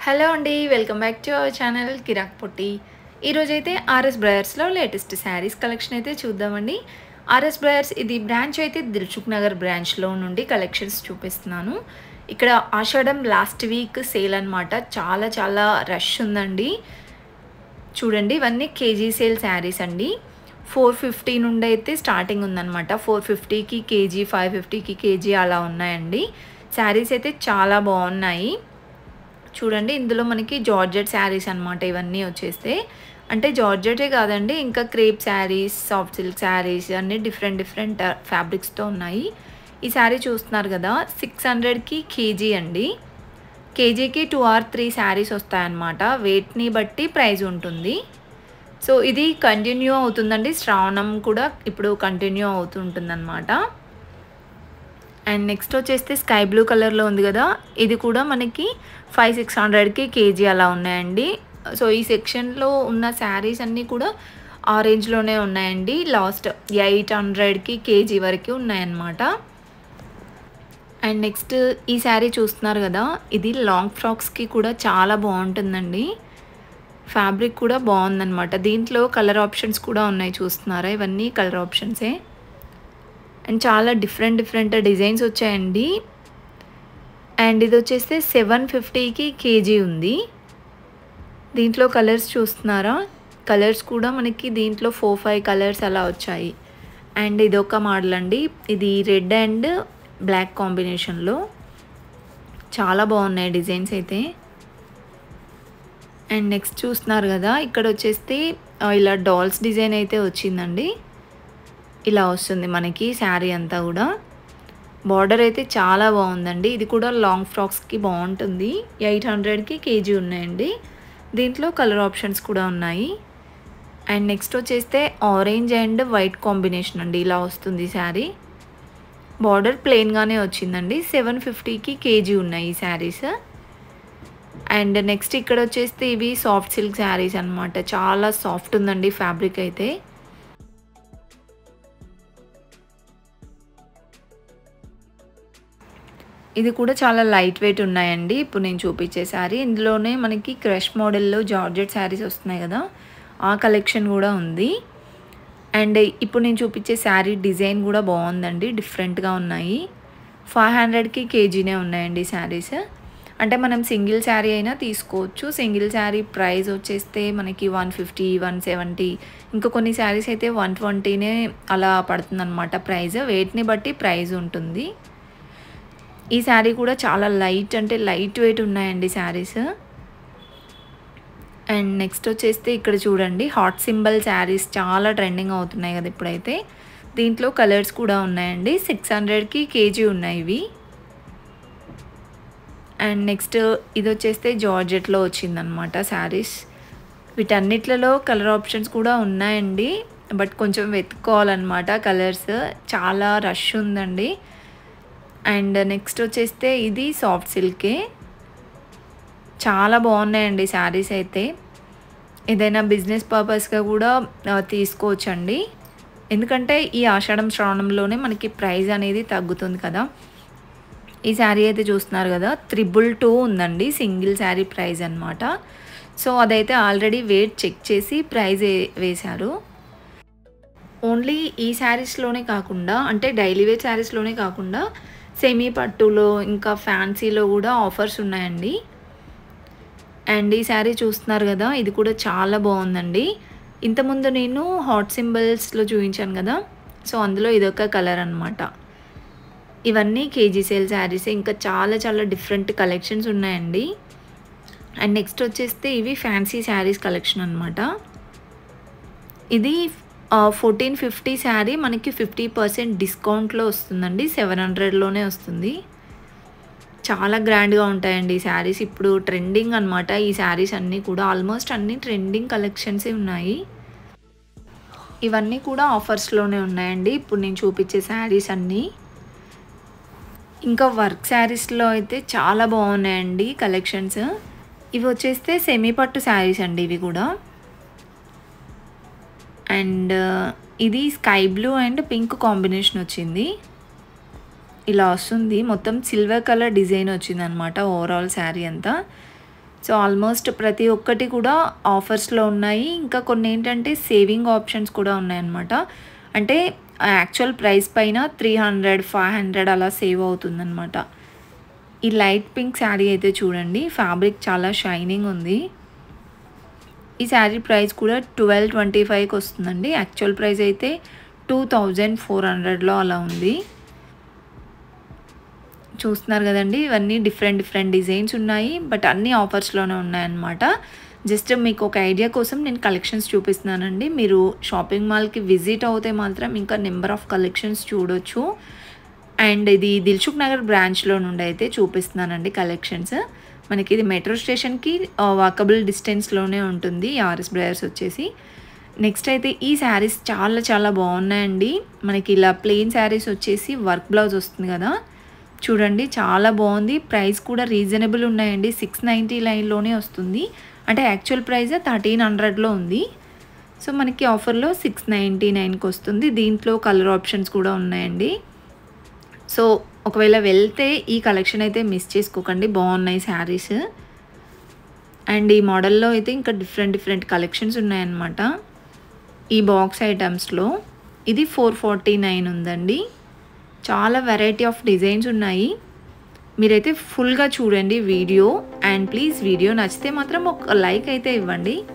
hello అండి welcome back to our channel Kirak Potti ఈరోజైతే RS బ్రదర్స్లో లేటెస్ట్ శారీస్ కలెక్షన్ అయితే చూద్దామండి ఆర్ఎస్ బ్రదర్స్ ఇది బ్రాంచ్ అయితే దిల్సుఖ్ నగర్ బ్రాంచ్లో నుండి కలెక్షన్స్ చూపిస్తున్నాను ఇక్కడ ఆషాఢం లాస్ట్ వీక్ సేల్ అనమాట చాలా చాలా రష్ ఉందండి చూడండి ఇవన్నీ కేజీ సేల్ శారీస్ అండి ఫోర్ ఫిఫ్టీ నుండి అయితే స్టార్టింగ్ ఉందన్నమాట ఫోర్ ఫిఫ్టీకి కేజీ ఫైవ్ ఫిఫ్టీకి కేజీ అలా ఉన్నాయండి శారీస్ అయితే చాలా బాగున్నాయి చూడండి ఇందులో మనకి జార్జెట్ శారీస్ అనమాట ఇవన్నీ వచ్చేస్తే అంటే జార్జెటే కాదండి ఇంకా crepe sarees soft silk sarees అన్నీ డిఫరెంట్ డిఫరెంట్ ఫ్యాబ్రిక్స్తో ఉన్నాయి ఈ శారీ చూస్తున్నారు కదా సిక్స్ హండ్రెడ్కి కేజీ అండి కేజీకి టూ ఆర్ త్రీ శారీస్ వస్తాయన్నమాట వెయిట్ని బట్టి ప్రైస్ ఉంటుంది సో ఇది కంటిన్యూ అవుతుందండి శ్రావణం కూడా ఇప్పుడు కంటిన్యూ అవుతుంటుందన్నమాట అండ్ నెక్స్ట్ వచ్చేస్తే స్కై బ్లూ కలర్లో ఉంది కదా ఇది కూడా మనకి ఫైవ్ సిక్స్ హండ్రెడ్కి కేజీ అలా ఉన్నాయండి సో ఈ సెక్షన్లో ఉన్న శారీస్ అన్నీ కూడా ఆ రేంజ్లోనే ఉన్నాయండి లాస్ట్ ఎయిట్ హండ్రెడ్కి కేజీ వరకు ఉన్నాయన్నమాట అండ్ నెక్స్ట్ ఈ శారీ చూస్తున్నారు కదా ఇది లాంగ్ ఫ్రాక్స్కి కూడా చాలా బాగుంటుందండి ఫ్యాబ్రిక్ కూడా బాగుందన్నమాట దీంట్లో కలర్ ఆప్షన్స్ కూడా ఉన్నాయి చూస్తున్నారా ఇవన్నీ కలర్ ఆప్షన్సే అండ్ చాలా డిఫరెంట్ డిఫరెంట్ డిజైన్స్ వచ్చాయండి అండ్ ఇది వచ్చేస్తే సెవెన్ ఫిఫ్టీకి కేజీ ఉంది దీంట్లో కలర్స్ చూస్తున్నారా కలర్స్ కూడా మనకి దీంట్లో ఫోర్ ఫైవ్ కలర్స్ అలా వచ్చాయి అండ్ ఇది ఒక మోడల్ అండి ఇది రెడ్ అండ్ బ్లాక్ కాంబినేషన్లో చాలా బాగున్నాయి డిజైన్స్ అయితే అండ్ నెక్స్ట్ చూస్తున్నారు కదా ఇక్కడ వచ్చేస్తే ఇలా డాల్స్ డిజైన్ అయితే వచ్చిందండి ఇలా వస్తుంది మనకి శారీ అంతా కూడా బార్డర్ అయితే చాలా బాగుందండి ఇది కూడా లాంగ్ ఫ్రాక్స్కి బాగుంటుంది ఎయిట్ హండ్రెడ్కి కేజీ ఉన్నాయండి దీంట్లో కలర్ ఆప్షన్స్ కూడా ఉన్నాయి అండ్ నెక్స్ట్ వచ్చేస్తే ఆరెంజ్ అండ్ వైట్ కాంబినేషన్ అండి ఇలా వస్తుంది శారీ బార్డర్ ప్లెయిన్గానే వచ్చిందండి సెవెన్ ఫిఫ్టీకి కేజీ ఉన్నాయి ఈ శారీస్ అండ్ నెక్స్ట్ ఇక్కడ వచ్చేస్తే ఇవి సాఫ్ట్ సిల్క్ శారీస్ అనమాట చాలా సాఫ్ట్ ఉందండి ఫ్యాబ్రిక్ అయితే ఇది కూడా చాలా లైట్ వెయిట్ ఉన్నాయండి ఇప్పుడు నేను చూపించే శారీ ఇందులోనే మనకి క్రష్ మోడల్లో జార్జెట్ శారీస్ వస్తున్నాయి కదా ఆ కలెక్షన్ కూడా ఉంది అండ్ ఇప్పుడు నేను చూపించే శారీ డిజైన్ కూడా బాగుందండి డిఫరెంట్గా ఉన్నాయి ఫైవ్ హండ్రెడ్కి కేజీనే ఉన్నాయండి శారీస్ అంటే మనం సింగిల్ శారీ అయినా తీసుకోవచ్చు సింగిల్ శారీ ప్రైస్ వచ్చేస్తే మనకి వన్ ఫిఫ్టీ వన్ సెవెంటీ ఇంకా కొన్ని శారీస్ అయితే వన్ ట్వంటీనే అలా పడుతుందన్నమాట ప్రైస్ వెయిట్ని బట్టి ప్రైస్ ఉంటుంది ఈ శారీ కూడా చాలా లైట్ అంటే లైట్ వెయిట్ ఉన్నాయండి శారీస్ అండ్ నెక్స్ట్ వచ్చేస్తే ఇక్కడ చూడండి హాట్ సింబల్ శారీస్ చాలా ట్రెండింగ్ అవుతున్నాయి కదా ఇప్పుడైతే దీంట్లో కలర్స్ కూడా ఉన్నాయండి సిక్స్ హండ్రెడ్కి కేజీ ఉన్నాయి ఇవి అండ్ నెక్స్ట్ ఇది వచ్చేస్తే జార్జెట్లో వచ్చిందనమాట శారీస్ వీటన్నిట్లలో కలర్ ఆప్షన్స్ కూడా ఉన్నాయండి బట్ కొంచెం వెతుక్కోవాలన్నమాట కలర్స్ చాలా రష్ ఉందండి అండ్ నెక్స్ట్ వచ్చేస్తే ఇది సాఫ్ట్ సిల్కే చాలా బాగున్నాయండి శారీస్ అయితే ఏదైనా బిజినెస్ పర్పస్గా కూడా తీసుకోవచ్చండి ఎందుకంటే ఈ ఆషాఢం శ్రావణంలోనే మనకి ప్రైస్ అనేది తగ్గుతుంది కదా ఈ శారీ అయితే చూస్తున్నారు కదా త్రిబుల్ టూ ఉందండి సింగిల్ శారీ ప్రైస్ అనమాట సో అదైతే ఆల్రెడీ వెయిట్ చెక్ చేసి ప్రైజ్ వేశారు ఓన్లీ ఈ శారీస్లోనే కాకుండా అంటే డైలీ వేర్ శారీస్లోనే కాకుండా సెమీ పట్టులో ఇంకా ఫ్యాన్సీలో కూడా ఆఫర్స్ ఉన్నాయండి అండ్ ఈ శారీ చూస్తున్నారు కదా ఇది కూడా చాలా బాగుందండి ఇంతకుముందు నేను హాట్ సింబల్స్లో చూపించాను కదా సో అందులో ఇదొక కలర్ అనమాట ఇవన్నీ కేజీ సేల్ శారీస్ ఇంకా చాలా చాలా డిఫరెంట్ కలెక్షన్స్ ఉన్నాయండి అండ్ నెక్స్ట్ వచ్చేస్తే ఇవి ఫ్యాన్సీ శారీస్ కలెక్షన్ అనమాట ఇది ఫోర్టీన్ ఫిఫ్టీ శారీ మనకి ఫిఫ్టీ పర్సెంట్ డిస్కౌంట్లో వస్తుందండి సెవెన్ హండ్రెడ్లోనే వస్తుంది చాలా గ్రాండ్గా ఉంటాయండి ఈ శారీస్ ఇప్పుడు ట్రెండింగ్ అనమాట ఈ శారీస్ అన్నీ కూడా ఆల్మోస్ట్ అన్ని ట్రెండింగ్ కలెక్షన్సే ఉన్నాయి ఇవన్నీ కూడా ఆఫర్స్లోనే ఉన్నాయండి ఇప్పుడు నేను చూపించే శారీస్ అన్నీ ఇంకా వర్క్ శారీస్లో అయితే చాలా బాగున్నాయండి కలెక్షన్స్ ఇవి వచ్చేస్తే సెమీ పట్టు శారీస్ అండి ఇవి కూడా అండ్ ఇది sky blue and pink combination వచ్చింది ఇలా వస్తుంది మొత్తం సిల్వర్ కలర్ డిజైన్ వచ్చింది అనమాట ఓవరాల్ శారీ అంతా సో ఆల్మోస్ట్ ప్రతి ఒక్కటి కూడా ఆఫర్స్లో ఉన్నాయి ఇంకా కొన్ని ఏంటంటే సేవింగ్ ఆప్షన్స్ కూడా ఉన్నాయన్నమాట అంటే యాక్చువల్ ప్రైస్ పైన త్రీ హండ్రెడ్ ఫైవ్ హండ్రెడ్ అలా సేవ్ అవుతుందన్నమాట ఈ లైట్ పింక్ శారీ అయితే చూడండి ఫ్యాబ్రిక్ చాలా షైనింగ్ ఉంది ఈ శారీ ప్రైస్ కూడా ట్వెల్వ్ ట్వంటీ ఫైవ్కి వస్తుందండి యాక్చువల్ ప్రైస్ అయితే టూ థౌజండ్ ఫోర్ హండ్రెడ్లో అలా ఉంది చూస్తున్నారు కదండి ఇవన్నీ డిఫరెంట్ డిఫరెంట్ డిజైన్స్ ఉన్నాయి బట్ అన్నీ ఆఫర్స్లోనే ఉన్నాయన్నమాట జస్ట్ మీకు ఒక ఐడియా కోసం నేను కలెక్షన్స్ చూపిస్తున్నానండి మీరు షాపింగ్ మాల్కి విజిట్ అవుతే మాత్రం ఇంకా నెంబర్ ఆఫ్ కలెక్షన్స్ చూడొచ్చు అండ్ ఇది దిల్సుఖ్ నగర్ బ్రాంచ్లో నుండి అయితే చూపిస్తున్నానండి కలెక్షన్స్ మనకి ఇది మెట్రో స్టేషన్కి వాకబుల్ డిస్టెన్స్లోనే ఉంటుంది ఆర్ఎస్ బ్రదర్స్ వచ్చేసి నెక్స్ట్ అయితే ఈ శారీస్ చాలా చాలా బాగున్నాయండి మనకి ఇలా ప్లెయిన్ శారీస్ వచ్చేసి వర్క్ బ్లౌజ్ వస్తుంది కదా చూడండి చాలా బాగుంది ప్రైస్ కూడా రీజనబుల్ ఉన్నాయండి సిక్స్ నైంటీ లైన్లోనే వస్తుంది అంటే యాక్చువల్ ప్రైస్ థర్టీన్ హండ్రెడ్లో ఉంది సో మనకి ఆఫర్లో సిక్స్ నైంటీ నైన్కి వస్తుంది దీంట్లో కలర్ ఆప్షన్స్ కూడా ఉన్నాయండి సో ఒకవేళ వెళ్తే ఈ కలెక్షన్ అయితే మిస్ చేసుకోకండి బాగున్నాయి శారీస్ అండ్ ఈ మోడల్లో అయితే ఇంకా డిఫరెంట్ డిఫరెంట్ కలెక్షన్స్ ఉన్నాయన్నమాట ఈ బాక్స్ ఐటమ్స్లో ఇది ఫోర్ ఫార్టీ నైన్ ఉందండి చాలా వెరైటీ ఆఫ్ డిజైన్స్ ఉన్నాయి మీరైతే ఫుల్గా చూడండి వీడియో అండ్ ప్లీజ్ వీడియో నచ్చితే మాత్రం ఒక లైక్ అయితే ఇవ్వండి